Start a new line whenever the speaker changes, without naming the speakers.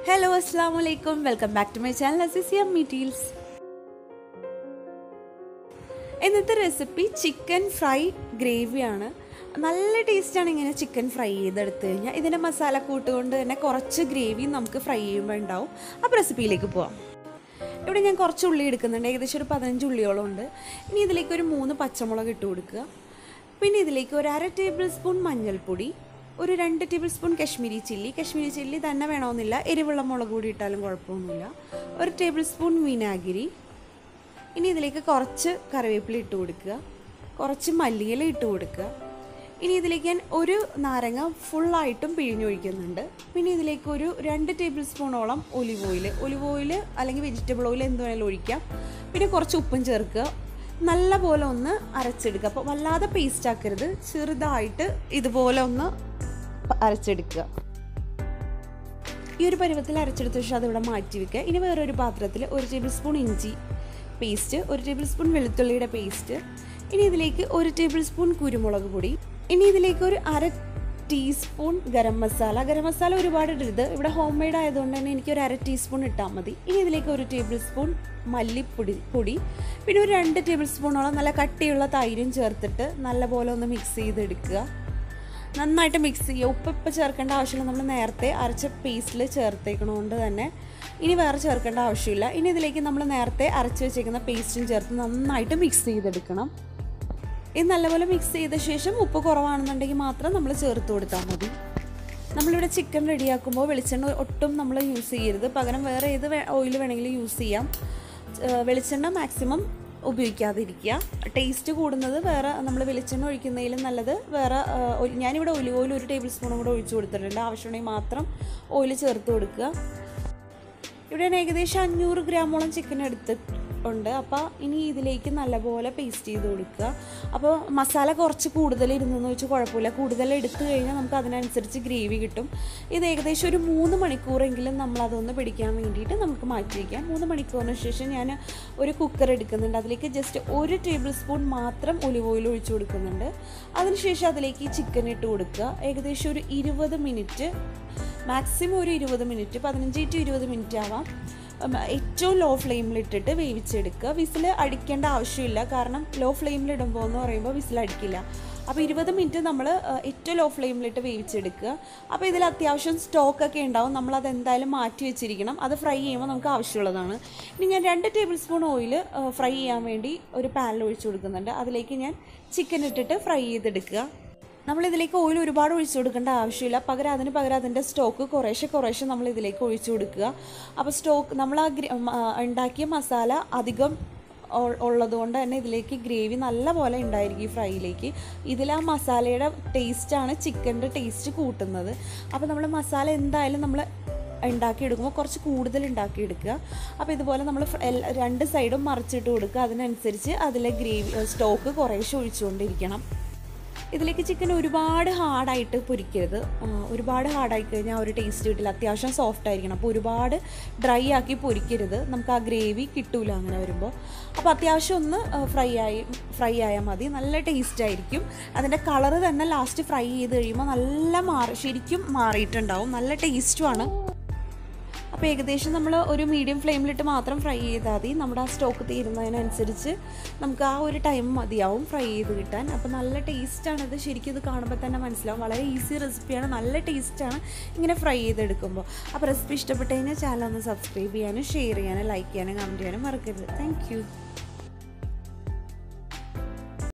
hello അസ്സാം വലൈക്കും welcome back to my channel Aziziya മീറ്റീൽസ് ഇന്നത്തെ റെസിപ്പി ചിക്കൻ ഫ്രൈ ഗ്രേവിയാണ് നല്ല ടേസ്റ്റാണ് ഇങ്ങനെ ചിക്കൻ ഫ്രൈ ചെയ്തെടുത്ത് കഴിഞ്ഞാൽ ഇതിൻ്റെ മസാല കൂട്ടുകൊണ്ട് തന്നെ കുറച്ച് ഗ്രേവി നമുക്ക് ഫ്രൈ ചെയ്യുമ്പോൾ ഉണ്ടാവും അപ്പോൾ റെസിപ്പിയിലേക്ക് പോവാം ഇവിടെ ഞാൻ കുറച്ച് ഉള്ളി എടുക്കുന്നുണ്ട് ഏകദേശം ഒരു പതിനഞ്ച് ഉള്ളിയോളം ഉണ്ട് ഇനി ഇതിലേക്ക് ഒരു മൂന്ന് പച്ചമുളക് ഇട്ട് കൊടുക്കുക പിന്നെ ഇതിലേക്ക് ഒരു അര ടേബിൾ സ്പൂൺ മഞ്ഞൾപ്പൊടി ഒരു രണ്ട് tablespoon Kashmiri chilli Kashmiri chilli തന്നെ വേണമെന്നില്ല എരിവുള്ള മുളക് കൂടി ഇട്ടാലും കുഴപ്പമൊന്നുമില്ല ഒരു ടേബിൾ സ്പൂൺ വിനാഗിരി ഇനി ഇതിലേക്ക് കുറച്ച് കറിവേപ്പില ഇട്ട് കൊടുക്കുക കുറച്ച് മല്ലിയില ഇട്ട് കൊടുക്കുക ഇനി ഇതിലേക്ക് ഞാൻ ഒരു നാരങ്ങ ഫുള്ളായിട്ടും പിഴിഞ്ഞൊഴിക്കുന്നുണ്ട് പിന്നെ ഇതിലേക്ക് ഒരു രണ്ട് ടേബിൾ സ്പൂണോളം ഒലിവ് ഓയിൽ ഒലിവ് ഓയിൽ അല്ലെങ്കിൽ വെജിറ്റബിൾ ഓയിൽ എന്ത് വേണമെങ്കിലും ഒഴിക്കാം പിന്നെ കുറച്ച് ഉപ്പും ചേർക്കുക നല്ല പോലെ ഒന്ന് അരച്ചെടുക്കുക അപ്പോൾ വല്ലാതെ പേസ്റ്റ് ആക്കരുത് ചെറുതായിട്ട് ഇതുപോലെ ഒന്ന് അരച്ചെടുക്കുക ഈ ഒരു പരുവത്തിൽ അരച്ചെടുത്ത ശേഷം അതിവിടെ മാറ്റി വെക്കുക ഇനി വേറൊരു പാത്രത്തിൽ ഒരു ടേബിൾ സ്പൂൺ ഇഞ്ചി പേസ്റ്റ് ഒരു ടേബിൾ സ്പൂൺ വെളുത്തുള്ളിയുടെ പേസ്റ്റ് ഇനി ഇതിലേക്ക് ഒരു ടേബിൾ സ്പൂൺ കുരുമുളക് പൊടി ഇനി ഇതിലേക്ക് ഒരു അര ടീസ്പൂൺ ഗരം മസാല ഗരം മസാല ഒരുപാട് ഇടരുത് ഇവിടെ ഹോം മെയ്ഡ് ആയതുകൊണ്ട് തന്നെ എനിക്ക് ഒരു അര ടീസ്പൂൺ ഇട്ടാൽ മതി ഇനി ഇതിലേക്ക് ഒരു ടേബിൾ സ്പൂൺ മല്ലിപ്പൊടി പൊടി പിന്നെ ഒരു രണ്ട് ടേബിൾ സ്പൂണോളം നല്ല കട്ടിയുള്ള തൈരും ചേർത്തിട്ട് നല്ലപോലെ ഒന്ന് മിക്സ് ചെയ്തെടുക്കുക നന്നായിട്ട് മിക്സ് ചെയ്യുക ഉപ്പ് ഇപ്പം ചേർക്കേണ്ട ആവശ്യമില്ല നമ്മൾ നേരത്തെ അരച്ച പേസ്റ്റിൽ ചേർത്തേക്കണോണ്ട് തന്നെ ഇനി വേറെ ചേർക്കേണ്ട ആവശ്യമില്ല ഇനി ഇതിലേക്ക് നമ്മൾ നേരത്തെ അരച്ച് വെച്ചേക്കുന്ന പേസ്റ്റും ചേർത്ത് നന്നായിട്ട് മിക്സ് ചെയ്തെടുക്കണം ഇത് നല്ലപോലെ മിക്സ് ചെയ്ത ശേഷം ഉപ്പ് കുറവാണെന്നുണ്ടെങ്കിൽ മാത്രം നമ്മൾ ചേർത്ത് കൊടുത്താൽ മതി നമ്മളിവിടെ ചിക്കൻ റെഡിയാക്കുമ്പോൾ വെളിച്ചെണ്ണ ഒട്ടും നമ്മൾ യൂസ് ചെയ്യരുത് പകരം വേറെ ഏത് ഓയിൽ വേണമെങ്കിലും യൂസ് ചെയ്യാം വെളിച്ചെണ്ണ മാക്സിമം ഉപയോഗിക്കാതിരിക്കുക ടേസ്റ്റ് കൂടുന്നത് വേറെ നമ്മൾ വെളിച്ചെണ്ണ ഒഴിക്കുന്നതിലും നല്ലത് വേറെ ഞാനിവിടെ ഒലിവ് ഓയിൽ ഒരു ടേബിൾ സ്പൂണും കൂടെ ഒഴിച്ചു കൊടുത്തിട്ടുണ്ട് ആവശ്യമുണ്ടെങ്കിൽ മാത്രം ഓയിൽ ചേർത്ത് കൊടുക്കുക ഇവിടെ ഞാൻ ഏകദേശം അഞ്ഞൂറ് ഗ്രാമോളം ചിക്കൻ എടുത്തിട്ടുണ്ട് അപ്പോൾ ഇനി ഇതിലേക്ക് നല്ലപോലെ പേസ്റ്റ് ചെയ്ത് കൊടുക്കുക അപ്പോൾ മസാല കുറച്ച് കൂടുതൽ ഇരുന്നെന്ന് വെച്ചാൽ കുഴപ്പമില്ല കൂടുതൽ എടുത്തു കഴിഞ്ഞാൽ നമുക്ക് അതിനനുസരിച്ച് ഗ്രേവി കിട്ടും ഇത് ഏകദേശം ഒരു മൂന്ന് മണിക്കൂറെങ്കിലും നമ്മൾ അതൊന്ന് പിടിക്കാൻ വേണ്ടിയിട്ട് നമുക്ക് മാറ്റി വയ്ക്കാം മൂന്ന് മണിക്കൂറിന് ശേഷം ഞാൻ ഒരു കുക്കർ എടുക്കുന്നുണ്ട് അതിലേക്ക് ജസ്റ്റ് ഒരു ടേബിൾ സ്പൂൺ മാത്രം ഒലിവ് ഓയിൽ ഒഴിച്ചു കൊടുക്കുന്നുണ്ട് അതിനുശേഷം അതിലേക്ക് ചിക്കൻ ഇട്ട് കൊടുക്കുക ഏകദേശം ഒരു ഇരുപത് മിനിറ്റ് മാക്സിമം ഒരു ഇരുപത് മിനിറ്റ് പതിനഞ്ച് ടു ഇരുപത് മിനിറ്റ് ആവാം ഏറ്റവും ലോ ഫ്ലെയിമിലിട്ടിട്ട് വേവിച്ചെടുക്കുക വിസിൽ അടിക്കേണ്ട ആവശ്യമില്ല കാരണം ലോ ഫ്ലെയിമിലിടുമ്പോൾ എന്ന് പറയുമ്പോൾ വിസിൽ അടിക്കില്ല അപ്പോൾ ഇരുപത് മിനിറ്റ് നമ്മൾ ഏറ്റവും ലോ ഫ്ലെയിമിലിട്ട് വേവിച്ചെടുക്കുക അപ്പോൾ ഇതിൽ അത്യാവശ്യം സ്റ്റോക്കൊക്കെ ഉണ്ടാവും നമ്മളത് എന്തായാലും മാറ്റി വെച്ചിരിക്കണം അത് ഫ്രൈ ചെയ്യുമ്പോൾ നമുക്ക് ആവശ്യമുള്ളതാണ് ഇനി ഞാൻ രണ്ട് ടേബിൾ സ്പൂൺ ഓയിൽ ഫ്രൈ ചെയ്യാൻ വേണ്ടി ഒരു പാനിൽ ഒഴിച്ചു കൊടുക്കുന്നുണ്ട് അതിലേക്ക് ഞാൻ ചിക്കൻ ഇട്ടിട്ട് ഫ്രൈ ചെയ്തെടുക്കുക നമ്മളിതിലേക്ക് ഓയിൽ ഒരുപാട് ഒഴിച്ചു കൊടുക്കേണ്ട ആവശ്യമില്ല പകരം അതിന് പകരം അതിൻ്റെ സ്റ്റോക്ക് കുറേശ്ശെ കുറേശ്ശെ നമ്മൾ ഇതിലേക്ക് ഒഴിച്ചു കൊടുക്കുക അപ്പോൾ സ്റ്റോക്ക് നമ്മൾ ആ ഉണ്ടാക്കിയ മസാല അധികം ഉള്ളതുകൊണ്ട് തന്നെ ഇതിലേക്ക് ഗ്രേവി നല്ല പോലെ ഉണ്ടായിരിക്കും ഈ ഫ്രൈയിലേക്ക് ഇതിൽ ആ മസാലയുടെ ടേസ്റ്റാണ് ചിക്കൻ്റെ ടേസ്റ്റ് കൂട്ടുന്നത് അപ്പോൾ നമ്മൾ മസാല എന്തായാലും നമ്മൾ ഉണ്ടാക്കിയെടുക്കുമ്പോൾ കുറച്ച് കൂടുതൽ ഉണ്ടാക്കിയെടുക്കുക അപ്പോൾ ഇതുപോലെ നമ്മൾ രണ്ട് സൈഡും മറിച്ചിട്ട് കൊടുക്കുക അതിനനുസരിച്ച് അതിലെ ഗ്രേവി സ്റ്റോക്ക് കുറേശ്ശെ ഒഴിച്ചുകൊണ്ടിരിക്കണം ഇതിലേക്ക് ചിക്കൻ ഒരുപാട് ഹാർഡായിട്ട് പൊരിക്കരുത് ഒരുപാട് ഹാർഡായി കഴിഞ്ഞാൽ ഒരു ടേസ്റ്റ് കിട്ടില്ല അത്യാവശ്യം സോഫ്റ്റ് ആയിരിക്കണം അപ്പോൾ ഒരുപാട് ഡ്രൈ ആക്കി പൊരിക്കരുത് നമുക്ക് ആ ഗ്രേവി കിട്ടൂല അങ്ങനെ വരുമ്പോൾ അപ്പോൾ അത്യാവശ്യം ഒന്ന് ഫ്രൈ ആയി ഫ്രൈ ആയാൽ മതി നല്ല ടേസ്റ്റ് ആയിരിക്കും അതിൻ്റെ കളറ് തന്നെ ലാസ്റ്റ് ഫ്രൈ ചെയ്ത് കഴിയുമ്പോൾ നല്ല മാറി ശരിക്കും മാറിയിട്ടുണ്ടാവും നല്ല ടേസ്റ്റുമാണ് അപ്പോൾ ഏകദേശം നമ്മൾ ഒരു മീഡിയം ഫ്ലെയിമിലിട്ട് മാത്രം ഫ്രൈ ചെയ്താൽ മതി നമ്മുടെ ആ സ്റ്റോക്ക് തീരുന്നതിനനുസരിച്ച് നമുക്ക് ആ ഒരു ടൈം മതിയാവും ഫ്രൈ ചെയ്ത് കിട്ടാൻ അപ്പോൾ നല്ല ടേസ്റ്റാണ് ഇത് ശരിക്കും ഇത് കാണുമ്പോൾ തന്നെ മനസ്സിലാവും വളരെ ഈസി റെസിപ്പിയാണ് നല്ല ടേസ്റ്റാണ് ഇങ്ങനെ ഫ്രൈ ചെയ്തെടുക്കുമ്പോൾ അപ്പോൾ റെസിപ്പി ഇഷ്ടപ്പെട്ട് കഴിഞ്ഞാൽ ചാനൽ ഒന്ന് സബ്സ്ക്രൈബ് ചെയ്യാനും ഷെയർ ചെയ്യാനും ലൈക്ക് ചെയ്യാനും കമൻറ്റ് ചെയ്യാനും മറക്കരുത് താങ്ക്